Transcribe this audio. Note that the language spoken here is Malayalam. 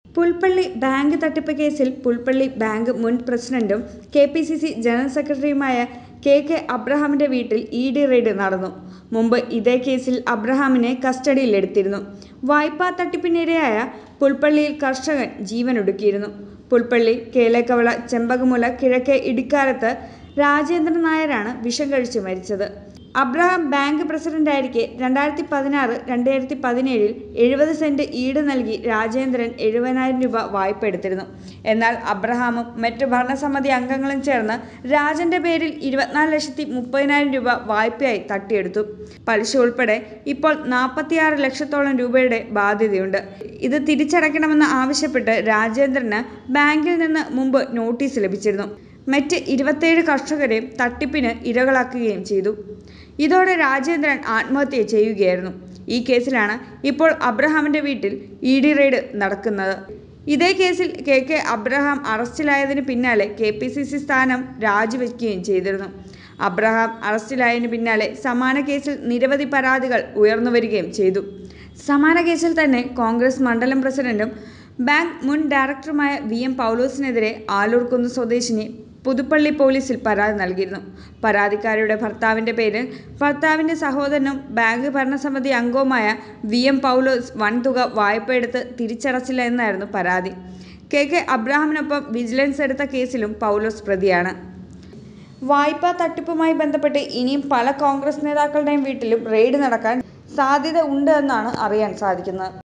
പുൽപ്പള്ളി ബാങ്ക് തട്ടിപ്പ് കേസിൽ പുൽപ്പള്ളി ബാങ്ക് മുൻ പ്രസിഡന്റും K P C C general സെക്രട്ടറിയുമായ കെ കെ അബ്രഹാമിന്റെ വീട്ടിൽ ഇ ഡി റെയ്ഡ് നടന്നു മുമ്പ് ഇതേ കേസിൽ അബ്രഹാമിനെ കസ്റ്റഡിയിലെടുത്തിരുന്നു വായ്പാ തട്ടിപ്പിനിരയായ പുൽപ്പള്ളിയിൽ കർഷകൻ ജീവനൊടുക്കിയിരുന്നു പുൽപ്പള്ളി കേലേക്കവള ചെമ്പകമുല കിഴക്കേ ഇടിക്കാലത്ത് രാജേന്ദ്രൻ നായരാണ് വിഷം കഴിച്ച് മരിച്ചത് അബ്രഹാം ബാങ്ക് പ്രസിഡന്റായിരിക്കെ രണ്ടായിരത്തി പതിനാറ് രണ്ടായിരത്തി പതിനേഴിൽ എഴുപത് സെന്റ് ഈട് നൽകി രാജേന്ദ്രൻ എഴുപതിനായിരം രൂപ വായ്പ എടുത്തിരുന്നു എന്നാൽ അബ്രഹാമും മറ്റ് ഭരണസമിതി അംഗങ്ങളും ചേർന്ന് രാജന്റെ പേരിൽ ഇരുപത്തിനാല് ലക്ഷത്തി മുപ്പതിനായിരം രൂപ വായ്പയായി തട്ടിയെടുത്തു പലിശ ഉൾപ്പെടെ ഇപ്പോൾ നാൽപ്പത്തിയാറ് ലക്ഷത്തോളം രൂപയുടെ ബാധ്യതയുണ്ട് ഇത് തിരിച്ചടയ്ക്കണമെന്ന് ആവശ്യപ്പെട്ട് രാജേന്ദ്രന് ബാങ്കിൽ നിന്ന് മുമ്പ് നോട്ടീസ് ലഭിച്ചിരുന്നു മറ്റ് ഇരുപത്തേഴ് കർഷകരെയും തട്ടിപ്പിന് ഇരകളാക്കുകയും ചെയ്തു ഇതോടെ രാജേന്ദ്രൻ ആത്മഹത്യ ചെയ്യുകയായിരുന്നു ഈ കേസിലാണ് ഇപ്പോൾ അബ്രഹാമിന്റെ വീട്ടിൽ ഇ ഡി റെയ്ഡ് നടക്കുന്നത് ഇതേ കേസിൽ കെ കെ അബ്രഹാം അറസ്റ്റിലായതിനു പിന്നാലെ കെ പി സി സി സ്ഥാനം രാജിവെക്കുകയും ചെയ്തിരുന്നു അബ്രഹാം അറസ്റ്റിലായതിനു പിന്നാലെ സമാന കേസിൽ നിരവധി പരാതികൾ ഉയർന്നുവരികയും ചെയ്തു സമാന കേസിൽ തന്നെ കോൺഗ്രസ് മണ്ഡലം പ്രസിഡന്റും ബാങ്ക് മുൻ ഡയറക്ടറുമായ വി എം പൗലോസിനെതിരെ ആലൂർക്കുന്ന് സ്വദേശിനി പുതുപ്പള്ളി പോലീസിൽ പരാതി നൽകിയിരുന്നു പരാതിക്കാരിയുടെ ഭർത്താവിന്റെ പേരിൽ ഭർത്താവിന്റെ സഹോദരനും ബാങ്ക് ഭരണസമിതി അംഗവുമായ വി എം പൗലോസ് വൻതുക വായ്പയെടുത്ത് തിരിച്ചടച്ചില്ല എന്നായിരുന്നു പരാതി കെ കെ അബ്രാഹാമിനൊപ്പം വിജിലൻസ് എടുത്ത കേസിലും പൗലോസ് പ്രതിയാണ് വായ്പാ തട്ടിപ്പുമായി ബന്ധപ്പെട്ട് ഇനിയും പല കോൺഗ്രസ് നേതാക്കളുടെയും വീട്ടിലും റെയ്ഡ് നടക്കാൻ സാധ്യത ഉണ്ട് എന്നാണ് അറിയാൻ സാധിക്കുന്നത്